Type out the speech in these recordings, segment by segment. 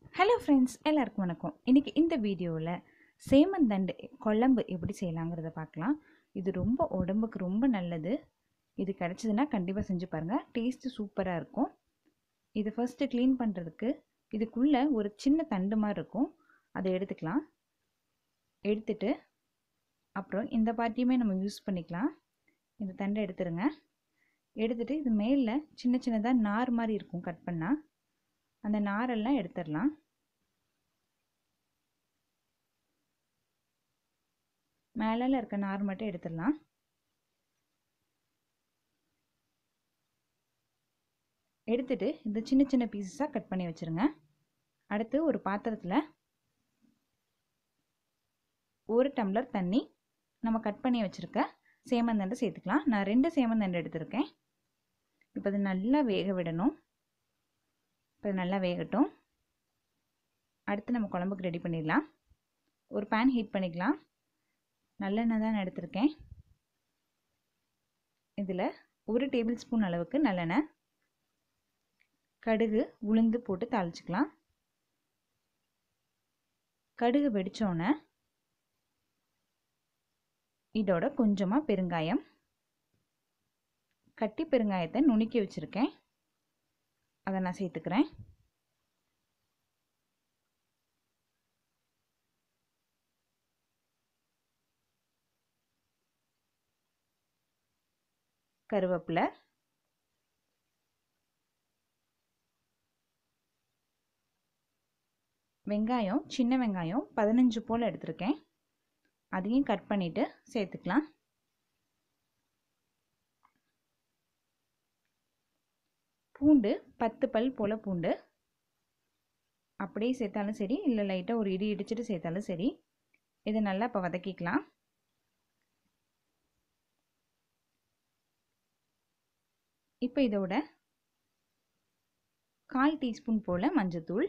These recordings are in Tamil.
ஹலோ ஃப்ரெண்ட்ஸ் எல்லாருக்கும் வணக்கம் இன்றைக்கி இந்த வீடியோவில் சேமந்தண்டு குழம்பு எப்படி செய்யலாங்கிறத பார்க்கலாம் இது ரொம்ப உடம்புக்கு ரொம்ப நல்லது இது கிடச்சிதுன்னா கண்டிப்பாக செஞ்சு பாருங்கள் டேஸ்ட்டு சூப்பராக இருக்கும் இது ஃபர்ஸ்ட்டு க்ளீன் பண்ணுறதுக்கு இதுக்குள்ளே ஒரு சின்ன தண்டு மாதிரி இருக்கும் அதை எடுத்துக்கலாம் எடுத்துட்டு அப்புறம் இந்த பார்ட்டியுமே நம்ம யூஸ் பண்ணிக்கலாம் இந்த தண்டை எடுத்துருங்க எடுத்துட்டு இது மேலே சின்ன சின்னதாக நார் மாதிரி இருக்கும் கட் பண்ணால் அந்த நாரெல்லாம் எடுத்துடலாம் மேலே இருக்க நார் மட்டும் எடுத்துடலாம் எடுத்துட்டு இந்த சின்ன சின்ன பீசஸாக கட் பண்ணி வச்சுருங்க அடுத்து ஒரு பாத்திரத்தில் ஒரு டம்ளர் தண்ணி நம்ம கட் பண்ணி வச்சுருக்க சேமந்தண்டை சேர்த்துக்கலாம் நான் ரெண்டு சேமந்தண்டை எடுத்திருக்கேன் இப்போ அது நல்லா வேக விடணும் இப்போ நல்லா வேகட்டும் அடுத்து நம்ம குழம்புக்கு ரெடி பண்ணிடலாம் ஒரு பேன் ஹீட் பண்ணிக்கலாம் நல்லெண்ணெய் தான் நான் எடுத்திருக்கேன் இதில் ஒரு டேபிள் ஸ்பூன் அளவுக்கு நல்லெண்ணெய் கடுகு உளுந்து போட்டு தாளிச்சிக்கலாம் கடுகு வெடித்தோன்னே இதோட கொஞ்சமாக பெருங்காயம் கட்டி பெருங்காயத்தை நுணுக்கி வச்சுருக்கேன் அதை நான் சேர்த்துக்கிறேன் கருவேப்பிலை வெங்காயம் சின்ன வெங்காயம் பதினஞ்சு போல் எடுத்திருக்கேன் அதையும் கட் பண்ணிவிட்டு சேர்த்துக்கலாம் பூண்டு பத்து பல் போல் பூண்டு அப்படியே சேர்த்தாலும் சரி இல்லை லைட்டாக ஒரு இடி இடிச்சிட்டு சேர்த்தாலும் சரி இதை நல்லா இப்போ வதக்கிக்கலாம் இப்போ இதோட கால் டீஸ்பூன் போல் மஞ்சத்தூள்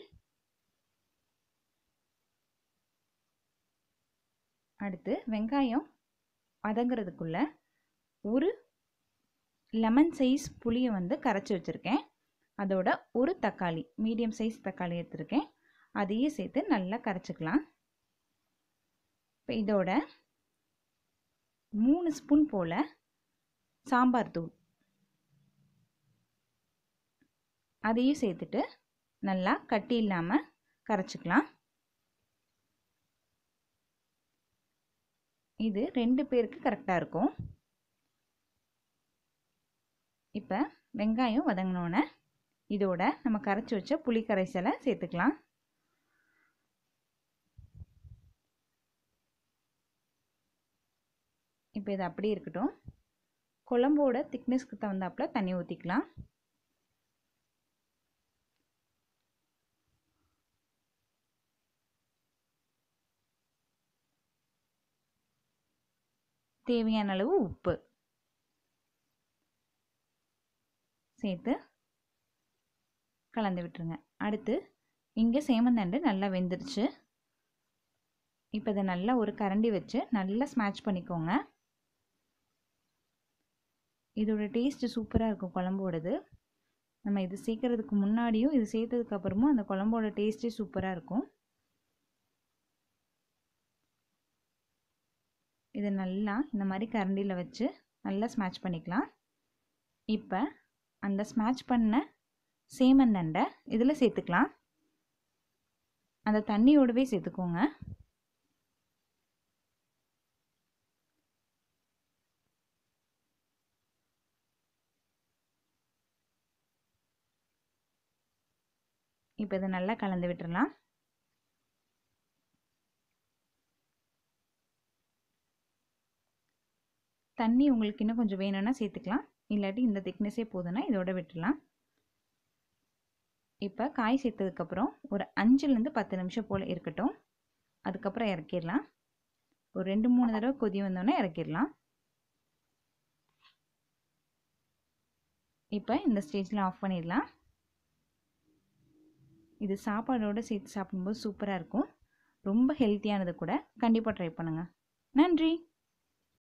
அடுத்து வெங்காயம் வதங்கிறதுக்குள்ள ஒரு லெமன் சைஸ் புளியை வந்து கரைச்சி வச்சுருக்கேன் அதோட ஒரு தக்காளி மீடியம் சைஸ் தக்காளி எடுத்துருக்கேன் அதையும் சேர்த்து நல்லா கரைச்சிக்கலாம் இப்போ இதோட மூணு ஸ்பூன் போல் சாம்பார் தூள் அதையும் சேர்த்துட்டு நல்லா கட்டி இல்லாமல் கரைச்சிக்கலாம் இது ரெண்டு பேருக்கு கரெக்டாக இருக்கும் இப்போ வெங்காயம் வதங்கினோன்னே இதோட நம்ம கரைச்சி வச்ச புளி கரைசலை சேர்த்துக்கலாம் இப்போ இது அப்படியே இருக்கட்டும் குழம்போட திக்னஸ்க்கு தகுந்தாப்பில் தண்ணி ஊற்றிக்கலாம் தேவையான அளவு உப்பு சேர்த்து கலந்து விட்டுருங்க அடுத்து இங்கே சேமந்தண்டு நல்லா வெந்துருச்சு இப்போ இதை நல்லா ஒரு கரண்டி வச்சு நல்லா ஸ்மேட்ச் பண்ணிக்கோங்க இதோட டேஸ்ட்டு சூப்பராக இருக்கும் குழம்போடது நம்ம இது சேர்க்கறதுக்கு முன்னாடியும் இது சேர்த்ததுக்கு அப்புறமும் அந்த குழம்போட டேஸ்ட்டே சூப்பராக இருக்கும் இதை நல்லா இந்த மாதிரி கரண்டியில் வச்சு நல்லா ஸ்மேட்ச் பண்ணிக்கலாம் இப்போ அந்த ஸ்மேட்ச் பண்ண சேமந்தண்டை இதில் சேர்த்துக்கலாம் அந்த தண்ணியோடவே சேர்த்துக்கோங்க இப்போ இதை நல்லா கலந்து விட்டுறலாம் தண்ணி உங்களுக்கு இன்னும் கொஞ்சம் வேணும்னா சேர்த்துக்கலாம் இல்லாட்டி இந்த திக்னஸே போதுன்னா இதோட விட்டுடலாம் இப்போ காய் சேர்த்ததுக்கப்புறம் ஒரு அஞ்சுலேருந்து பத்து நிமிஷம் போல் இருக்கட்டும் அதுக்கப்புறம் இறக்கிடலாம் ஒரு ரெண்டு மூணு தடவை கொதி வந்தோடனே இறக்கிடலாம் இப்போ இந்த ஸ்டேஜில் ஆஃப் பண்ணிடலாம் இது சாப்பாடோடு சேர்த்து சாப்பிடும்போது சூப்பராக இருக்கும் ரொம்ப ஹெல்த்தியானது கூட கண்டிப்பாக ட்ரை பண்ணுங்கள் நன்றி